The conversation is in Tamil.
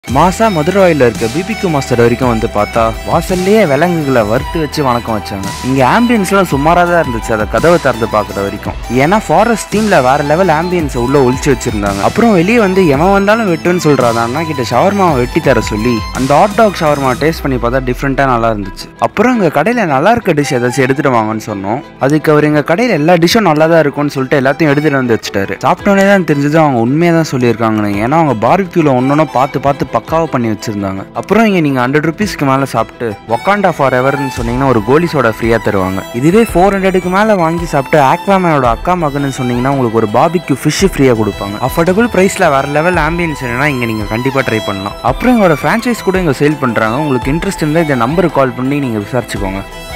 மாசா மதுரவாயில் இருக்க பிபிக்கு மாஸ்டர் வரைக்கும் வந்து பார்த்தா வாசல்லையே விலங்குகளை வறுத்து வச்சு வணக்கம் வச்சாங்க இங்க ஆம்பியன்ஸ்லாம் சுமாராக தான் இருந்துச்சு அதை கதவை திறந்து பார்க்குற வரைக்கும் ஏன்னா ஃபாரஸ்ட் தீம்ல வேற லெவல் ஆம்பியன்ஸை உள்ள ஒழிச்சு வச்சிருந்தாங்க அப்புறம் வெளியே வந்து எவன் வந்தாலும் வெட்டுன்னு சொல்றாங்க அண்ணா கிட்ட ஷவர்மாவை வெட்டி தர சொல்லி அந்த ஹாட் டாக் ஷவர்மா டேஸ்ட் பண்ணி பார்த்தா டிஃப்ரெண்ட்டாக நல்லா இருந்துச்சு அப்புறம் எங்கள் கடையில் நல்லா இருக்க டிஷ் ஏதாச்சும் எடுத்துட்டு வாங்கன்னு சொன்னோம் அதுக்கு அவர் எங்கள் கடையில் எல்லா டிஷ்ஷும் நல்லா தான் இருக்கும்னு சொல்லிட்டு எல்லாத்தையும் எடுத்துட்டு வந்து வச்சுட்டாரு சாப்பிட்டோன்னே தான் தெரிஞ்சது அவங்க உண்மையாக தான் சொல்லியிருக்காங்கன்னு ஏன்னா அவங்க பார்பிக்யூல ஒன்னொன்னு பார்த்து பார்த்து பக்காவாக பண்ணி வச்சிருந்தாங்க அப்புறம் இங்கே நீங்கள் ஹண்ட்ரட் ருபீஸ்க்கு மேலே சாப்பிட்டு ஒக்காண்டா ஃபார் எவர்னு சொன்னீங்கன்னா ஒரு கோலி சோடா ஃப்ரீயாக தருவாங்க இதுவே ஃபோர் ஹண்ட்ரடுக்கு மேலே வாங்கி சாப்பிட்டு ஆக்வாமேனோட அக்கா மகன்னு சொன்னீங்கன்னா உங்களுக்கு ஒரு பாபிக்யூ ஃபிஷ் ஃப்ரீயாக கொடுப்பாங்க அஃபோர்டபுள் ப்ரைஸில் வேற லெவல் ஆம்பியன்ஸ் வேணும்னா இங்கே நீங்கள் கண்டிப்பாக ட்ரை பண்ணலாம் அப்புறம் எங்களோட ஃப்ரான்ச்சைஸ் கூட இங்கே சேல் பண்ணுறாங்க உங்களுக்கு இன்ட்ரெஸ்ட் இருந்தால் இந்த நம்பருக்கு கால் பண்ணி நீங்கள் விசாரிச்சுக்கோங்க